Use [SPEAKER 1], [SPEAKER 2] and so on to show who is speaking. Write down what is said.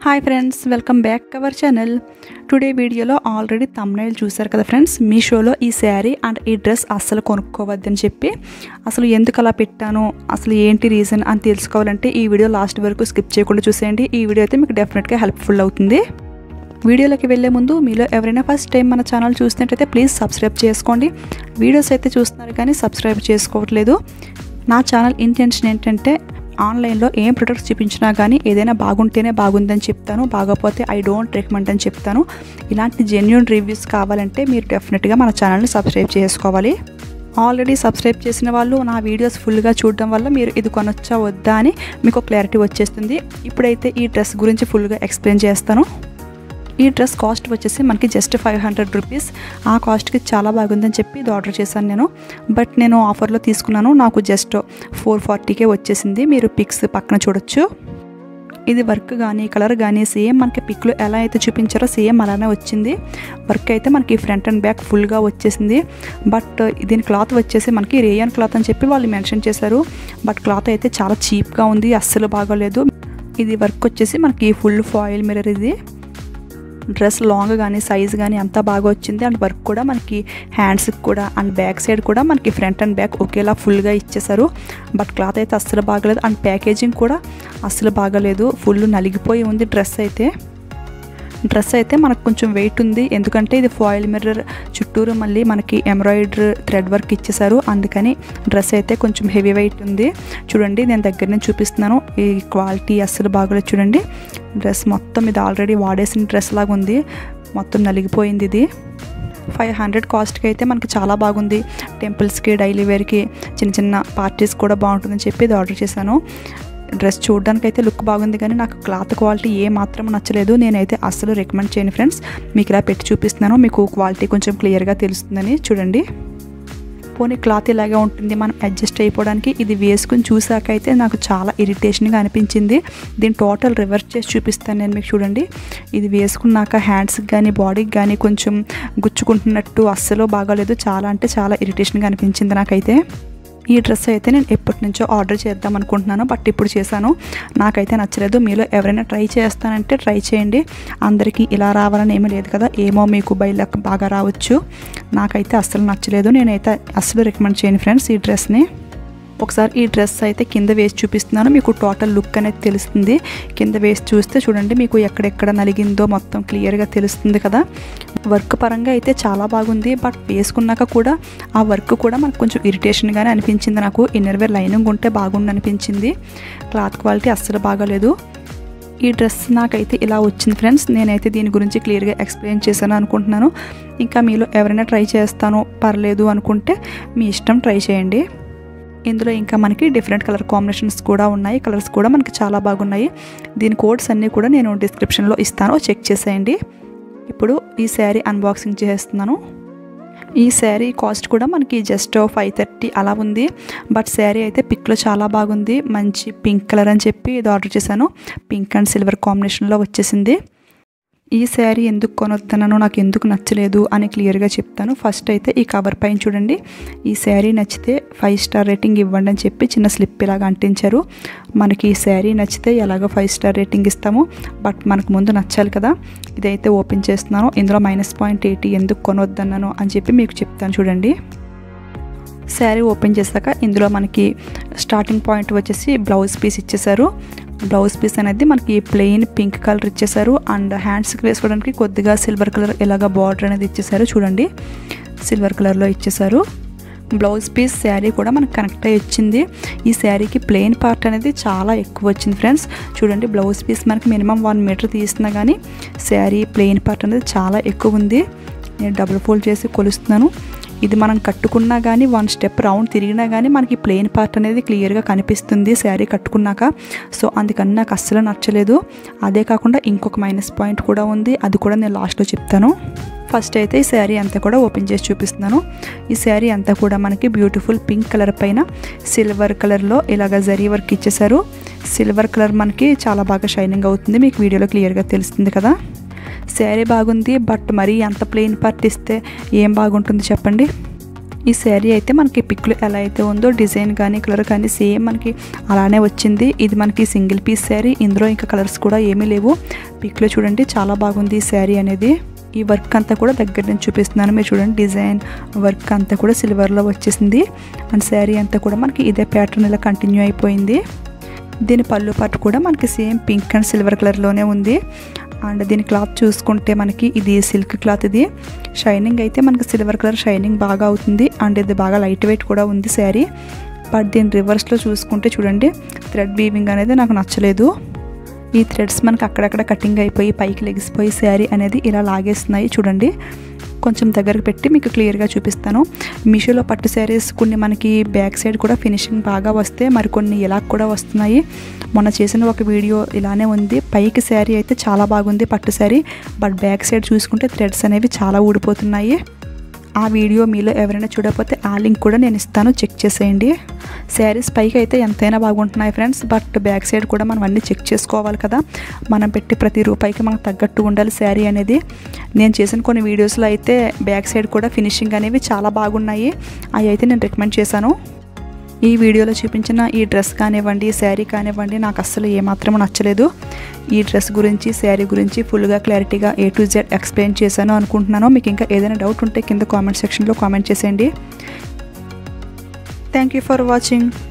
[SPEAKER 1] hi friends welcome back our channel today వీడియోలో already thumbnail చూశారు కదా ఫ్రెండ్స్ మీషోలో ఈ శారీ అండ్ ఈ డ్రెస్ అస్సలు కొనుక్కోవద్దని చెప్పి అసలు ఎందుకు అలా పెట్టాను అసలు ఏంటి రీజన్ అని తెలుసుకోవాలంటే ఈ వీడియో లాస్ట్ వరకు స్కిప్ చేయకుండా చూసేయండి ఈ వీడియో అయితే మీకు డెఫినెట్గా హెల్ప్ఫుల్ అవుతుంది వీడియోలోకి వెళ్ళే ముందు మీలో ఎవరైనా ఫస్ట్ టైం మన ఛానల్ చూసినట్టయితే ప్లీజ్ సబ్స్క్రైబ్ చేసుకోండి వీడియోస్ అయితే చూస్తున్నారు కానీ సబ్స్క్రైబ్ చేసుకోవట్లేదు నా ఛానల్ ఇంటెన్షన్ ఏంటంటే ఆన్లైన్లో ఏం ప్రొడక్ట్స్ చూపించినా కానీ ఏదైనా బాగుంటేనే బాగుందని చెప్తాను బాగోపోతే ఐ డోంట్ రికమెండ్ అని చెప్తాను ఇలాంటి జెన్యున్ రివ్యూస్ కావాలంటే మీరు డెఫినెట్గా మన ఛానల్ని సబ్స్క్రైబ్ చేసుకోవాలి ఆల్రెడీ సబ్స్క్రైబ్ చేసిన వాళ్ళు నా వీడియోస్ ఫుల్గా చూడడం వల్ల మీరు ఇది కొనొచ్చా వద్దా అని మీకు క్లారిటీ వచ్చేస్తుంది ఇప్పుడైతే ఈ డ్రెస్ గురించి ఫుల్గా ఎక్స్ప్లెయిన్ చేస్తాను ఈ డ్రెస్ కాస్ట్ వచ్చేసి మనకి జస్ట్ ఫైవ్ హండ్రెడ్ రూపీస్ ఆ కాస్ట్కి చాలా బాగుందని చెప్పి ఇది ఆర్డర్ చేశాను నేను బట్ నేను ఆఫర్లో తీసుకున్నాను నాకు జస్ట్ ఫోర్ ఫార్టీకే వచ్చేసింది మీరు పిక్స్ పక్కన చూడొచ్చు ఇది వర్క్ కానీ కలర్ కానీ సేమ్ మనకి పిక్లో ఎలా అయితే చూపించారో సేమ్ అలానే వచ్చింది వర్క్ అయితే మనకి ఫ్రంట్ అండ్ బ్యాక్ ఫుల్గా వచ్చేసింది బట్ దీని క్లాత్ వచ్చేసి మనకి రేయన్ క్లాత్ అని చెప్పి వాళ్ళు మెన్షన్ చేశారు బట్ క్లాత్ అయితే చాలా చీప్గా ఉంది అస్సలు బాగోలేదు ఇది వర్క్ వచ్చేసి మనకి ఫుల్ ఫాయిల్ మిర్రర్ ఇది డ్రెస్ లాంగ్ కానీ సైజ్ కానీ అంతా బాగా వచ్చింది అండ్ వర్క్ కూడా మనకి హ్యాండ్స్కి కూడా అండ్ బ్యాక్ సైడ్ కూడా మనకి ఫ్రంట్ అండ్ బ్యాక్ ఒకేలా ఫుల్గా ఇచ్చేసారు బట్ క్లాత్ అయితే అస్సలు బాగలేదు అండ్ ప్యాకేజింగ్ కూడా అస్సలు బాగలేదు ఫుల్ నలిగిపోయి ఉంది డ్రెస్ అయితే డ్రెస్ అయితే మనకు కొంచెం వెయిట్ ఉంది ఎందుకంటే ఇది ఫాయిల్ మిర్రర్ చుట్టూరు మళ్ళీ మనకి ఎంబ్రాయిడరీ థ్రెడ్ వర్క్ ఇచ్చేసారు అందుకని డ్రెస్ అయితే కొంచెం హెవీ వెయిట్ ఉంది చూడండి నేను దగ్గర నుంచి చూపిస్తున్నాను ఈ క్వాలిటీ అస్సలు బాగోలేదు చూడండి డ్రెస్ మొత్తం ఇది ఆల్రెడీ వాడేసిన డ్రెస్ లాగా ఉంది మొత్తం నలిగిపోయింది ఇది ఫైవ్ హండ్రెడ్ కాస్ట్కి అయితే మనకి చాలా బాగుంది టెంపుల్స్కి డైలీ వేర్కి చిన్న చిన్న పార్టీస్ కూడా బాగుంటుందని చెప్పి ఇది ఆర్డర్ చేశాను డ్రెస్ చూడడానికి అయితే లుక్ బాగుంది కానీ నాకు క్లాత్ క్వాలిటీ ఏ మాత్రం నచ్చలేదు నేనైతే అస్సలు రికమెండ్ చేయను ఫ్రెండ్స్ మీకు ఇలా పెట్టి చూపిస్తున్నాను మీకు క్వాలిటీ కొంచెం క్లియర్గా తెలుస్తుందని చూడండి పోనీ క్లాత్ ఇలాగే ఉంటుంది మనం అడ్జస్ట్ అయిపోవడానికి ఇది వేసుకుని చూసాక అయితే నాకు చాలా ఇరిటేషన్గా అనిపించింది దీన్ని టోటల్ రివర్స్ చేసి చూపిస్తాను నేను మీకు చూడండి ఇది వేసుకున్నాక హ్యాండ్స్కి కానీ బాడీకి కానీ కొంచెం గుచ్చుకుంటున్నట్టు అస్సలు బాగాలేదు చాలా అంటే చాలా ఇరిటేషన్గా అనిపించింది నాకైతే ఈ డ్రెస్ అయితే నేను ఎప్పటి నుంచో ఆర్డర్ చేద్దాం అనుకుంటున్నాను బట్ ఇప్పుడు చేశాను నాకైతే నచ్చలేదు మీలో ఎవరైనా ట్రై చేస్తానంటే ట్రై చేయండి అందరికీ ఇలా రావాలని ఏమీ లేదు కదా ఏమో మీకు బయలకు బాగా రావచ్చు నాకైతే అస్సలు నచ్చలేదు నేనైతే అస్సలు రికమెండ్ చేయను ఫ్రెండ్స్ ఈ డ్రెస్ని ఒకసారి ఈ డ్రెస్ అయితే కింద వేసి చూపిస్తున్నాను మీకు టోటల్ లుక్ అనేది తెలుస్తుంది కింద వేసి చూస్తే చూడండి మీకు ఎక్కడెక్కడ నలిగిందో మొత్తం క్లియర్గా తెలుస్తుంది కదా వర్క్ పరంగా అయితే చాలా బాగుంది బట్ వేసుకున్నాక కూడా ఆ వర్క్ కూడా మనకు కొంచెం ఇరిటేషన్గానే అనిపించింది నాకు ఇన్నర్వేర్ లైనింగ్ ఉంటే బాగుండి అనిపించింది క్లాత్ క్వాలిటీ అస్సలు బాగాలేదు ఈ డ్రెస్ నాకైతే ఇలా వచ్చింది ఫ్రెండ్స్ నేనైతే దీని గురించి క్లియర్గా ఎక్స్ప్లెయిన్ చేశాను అనుకుంటున్నాను ఇంకా మీలో ఎవరైనా ట్రై చేస్తాను పర్లేదు అనుకుంటే మీ ఇష్టం ట్రై చేయండి ఇందులో ఇంకా మనకి డిఫరెంట్ కలర్ కాంబినేషన్స్ కూడా ఉన్నాయి కలర్స్ కూడా మనకి చాలా బాగున్నాయి దీని కోడ్స్ అన్నీ కూడా నేను డిస్క్రిప్షన్లో ఇస్తాను చెక్ చేసేయండి ఇప్పుడు ఈ శారీ అన్బాక్సింగ్ చేస్తున్నాను ఈ శారీ కాస్ట్ కూడా మనకి జస్ట్ ఫైవ్ థర్టీ అలా ఉంది బట్ శారీ అయితే పిక్లో చాలా బాగుంది మంచి పింక్ కలర్ అని చెప్పి ఇది ఆర్డర్ చేశాను పింక్ అండ్ సిల్వర్ కాంబినేషన్లో వచ్చేసింది ఈ శారీ ఎందుకు కొనొద్దనో నాకు ఎందుకు నచ్చలేదు అని క్లియర్గా చెప్తాను ఫస్ట్ అయితే ఈ కవర్ పైన చూడండి ఈ శారీ నచ్చితే ఫైవ్ స్టార్ రేటింగ్ ఇవ్వండి అని చెప్పి చిన్న స్లిప్ ఇలాగ అంటించారు మనకి ఈ శారీ నచ్చితే ఎలాగో ఫైవ్ స్టార్ రేటింగ్ ఇస్తాము బట్ మనకు ముందు నచ్చాలి కదా ఇదైతే ఓపెన్ చేస్తున్నాను ఇందులో మైనస్ పాయింట్ ఎయిటీ ఎందుకు కొనొద్దన్నాను అని చెప్పి మీకు చెప్తాను చూడండి శారీ ఓపెన్ చేశాక ఇందులో మనకి స్టార్టింగ్ పాయింట్ వచ్చేసి బ్లౌజ్ పీస్ ఇచ్చేసారు బ్లౌజ్ పీస్ అనేది మనకి ప్లెయిన్ పింక్ కలర్ ఇచ్చేసారు అండ్ హ్యాండ్స్కి వేసుకోవడానికి కొద్దిగా సిల్వర్ కలర్ ఇలాగ బార్డర్ అనేది ఇచ్చేసారు చూడండి సిల్వర్ కలర్లో ఇచ్చేసారు బ్లౌజ్ పీస్ శారీ కూడా మనకు కనెక్ట్ అయ్యి వచ్చింది ఈ శారీకి ప్లెయిన్ పార్ట్ అనేది చాలా ఎక్కువ వచ్చింది ఫ్రెండ్స్ చూడండి బ్లౌజ్ పీస్ మనకి మినిమం వన్ మీటర్ తీస్తున్నా కానీ శారీ ప్లెయిన్ పార్ట్ అనేది చాలా ఎక్కువ ఉంది నేను డబుల్ ఫోల్డ్ చేసి కొలుస్తున్నాను ఇది మనం కట్టుకున్నా కానీ వన్ స్టెప్ రౌండ్ తిరిగినా కానీ మనకి ప్లెయిన్ పార్ట్ అనేది క్లియర్గా కనిపిస్తుంది శారీ కట్టుకున్నాక సో అందుకని నాకు అస్సలు నచ్చలేదు అదే కాకుండా ఇంకొక మైనస్ పాయింట్ కూడా ఉంది అది కూడా నేను లాస్ట్లో చెప్తాను ఫస్ట్ అయితే ఈ శారీ అంతా కూడా ఓపెన్ చేసి చూపిస్తున్నాను ఈ శారీ అంతా కూడా మనకి బ్యూటిఫుల్ పింక్ కలర్ పైన సిల్వర్ కలర్లో ఇలాగ జరీ వర్క్ ఇచ్చేసారు సిల్వర్ కలర్ మనకి చాలా బాగా షైనింగ్ అవుతుంది మీకు వీడియోలో క్లియర్గా తెలుస్తుంది కదా శారీ బాగుంది బట్ మరీ అంత ప్లెయిన్ పార్ట్ ఇస్తే ఏం బాగుంటుంది చెప్పండి ఈ శారీ అయితే మనకి పిక్లు ఎలా అయితే ఉందో డిజైన్ కానీ కలర్ కానీ సేమ్ మనకి అలానే వచ్చింది ఇది మనకి సింగిల్ పీస్ శారీ ఇందులో ఇంకా కలర్స్ కూడా ఏమీ లేవు పిక్లో చూడండి చాలా బాగుంది ఈ శారీ అనేది ఈ వర్క్ అంతా కూడా దగ్గర నుంచి చూపిస్తున్నాను మీరు చూడండి డిజైన్ వర్క్ అంతా కూడా సిల్వర్లో వచ్చేసింది అండ్ శారీ అంతా కూడా మనకి ఇదే ప్యాటర్న్ ఇలా కంటిన్యూ అయిపోయింది దీని పళ్ళు పట్టు కూడా మనకి సేమ్ పింక్ అండ్ సిల్వర్ కలర్లోనే ఉంది అండ్ దీని క్లాత్ చూసుకుంటే మనకి ఇది సిల్క్ క్లాత్ ఇది షైనింగ్ అయితే మనకి సిల్వర్ కలర్ షైనింగ్ బాగా అవుతుంది అండ్ ఇది బాగా లైట్ వెయిట్ కూడా ఉంది శారీ బట్ దీని రివర్స్లో చూసుకుంటే చూడండి థ్రెడ్ వీవింగ్ అనేది నాకు నచ్చలేదు ఈ థ్రెడ్స్ మనకి అక్కడక్కడ కటింగ్ అయిపోయి పైకి లెగిసిపోయి శారీ అనేది ఇలా లాగేస్తున్నాయి చూడండి కొంచెం దగ్గరకు పెట్టి మీకు క్లియర్గా చూపిస్తాను మీషోలో పట్టు శారీస్ కొన్ని మనకి బ్యాక్ సైడ్ కూడా ఫినిషింగ్ బాగా వస్తే మరికొన్ని ఇలా కూడా వస్తున్నాయి మొన్న చేసిన ఒక వీడియో ఇలానే ఉంది పైకి శారీ అయితే చాలా బాగుంది పట్టు శారీ బట్ బ్యాక్ సైడ్ చూసుకుంటే థ్రెడ్స్ అనేవి చాలా ఊడిపోతున్నాయి ఆ వీడియో మీలో ఎవరైనా చూడకపోతే ఆ లింక్ కూడా నేను ఇస్తాను చెక్ చేసేయండి శారీస్ పైకి అయితే ఎంతైనా బాగుంటున్నాయి ఫ్రెండ్స్ బట్ బ్యాక్ సైడ్ కూడా మనం అన్నీ చెక్ చేసుకోవాలి కదా మనం పెట్టి ప్రతి రూపాయికి మనకు తగ్గట్టు ఉండాలి శారీ అనేది నేను చేసిన కొన్ని వీడియోస్లో అయితే బ్యాక్ సైడ్ కూడా ఫినిషింగ్ అనేవి చాలా బాగున్నాయి అవి అయితే నేను రికమెండ్ చేశాను ఈ వీడియోలో చూపించిన ఈ డ్రెస్ కానివ్వండి శారీ కానివ్వండి నాకు అస్సలు ఏమాత్రం నచ్చలేదు ఈ డ్రెస్ గురించి శారీ గురించి ఫుల్గా క్లారిటీగా ఏ టు జెడ్ ఎక్స్ప్లెయిన్ చేశాను అనుకుంటున్నాను మీకు ఇంకా ఏదైనా డౌట్ ఉంటే కింద కామెంట్ సెక్షన్లో కామెంట్ చేసేయండి థ్యాంక్ యూ ఫర్ వాచింగ్